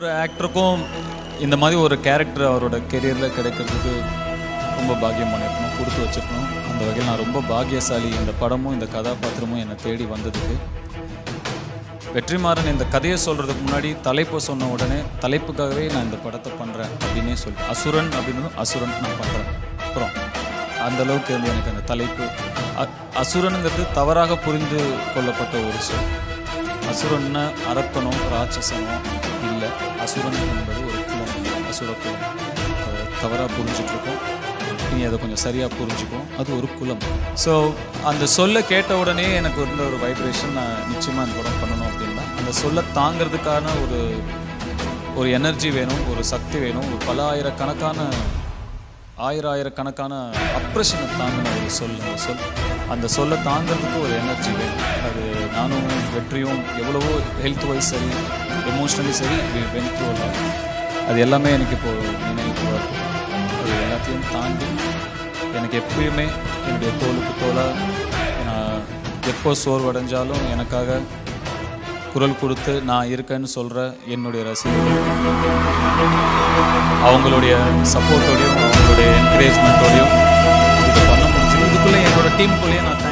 ஒரு ஆக்டருக்கும் இந்த மாதிரி ஒரு கேரக்டர் அவரோட கெரியரில் கிடைக்கிறதுக்கு ரொம்ப பாக்கியம் பண்ணியிருக்கணும் கொடுத்து வச்சிருக்கணும் அந்த வகையில் நான் ரொம்ப பாக்கியசாலி இந்த படமும் இந்த கதாபாத்திரமும் என்னை தேடி வந்ததுக்கு வெற்றிமாறன் இந்த கதையை சொல்கிறதுக்கு முன்னாடி தலைப்பை சொன்ன உடனே தலைப்புக்காகவே நான் இந்த படத்தை பண்ணுறேன் அப்படின்னே சொல்லி அசுரன் அப்படின்னு அசுரன் நான் பண்ணுறேன் அப்புறம் அந்த அளவுக்கு வந்து எனக்கு அந்த தலைப்பு அ- அசுரனுங்கிறது தவறாக புரிந்து கொள்ளப்பட்ட ஒரு சொல் அசுரன்னா அரக்கனோ ராட்சசனோ இல்லை அசுரன் என்பது ஒரு குலம் அசுர குலம் அதை தவறாக புரிஞ்சுட்டு இருக்கோம் நீ அதை கொஞ்சம் சரியாக புரிஞ்சுக்கும் அது ஒரு குலம் ஸோ அந்த சொல்லை கேட்ட உடனே எனக்கு இருந்த ஒரு வைப்ரேஷன் நான் நிச்சயமாக இந்த படம் பண்ணணும் அப்படின்னா அந்த சொல்லை தாங்கிறதுக்கான ஒரு ஒரு எனர்ஜி வேணும் ஒரு சக்தி வேணும் ஒரு பல ஆயிரக்கணக்கான ஆயிர ஆயிரக்கணக்கான அப்ரெஷனை தாங்கின ஒரு சொல் அந்த சொல் அந்த சொல்லை தாங்கிறதுக்கு ஒரு எனர்ஜி வேணும் அது நானும் வெற்றியும் எவ்வளவோ ஹெல்த் வைஸ் சரி எமோஷ்னலி சரி வென் த்ரூ அது எல்லாமே எனக்கு இப்போ நினைவுக்கு வருது அது எல்லாத்தையும் தாண்டி எனக்கு எப்பயுமே என்னுடைய தோளுக்கு தோலாக நான் எப்போ சோர்வடைஞ்சாலும் எனக்காக குரல் கொடுத்து நான் இருக்கேன்னு சொல்கிற என்னுடைய ரசிகர்கள் அவங்களுடைய சப்போர்ட்டோடையும் அவங்களுடைய என்கரேஜ்மெண்ட்டோடையும் இது பண்ண முடிஞ்சது இதுக்குள்ளே என்னோட டீமுக்குள்ளேயே நான்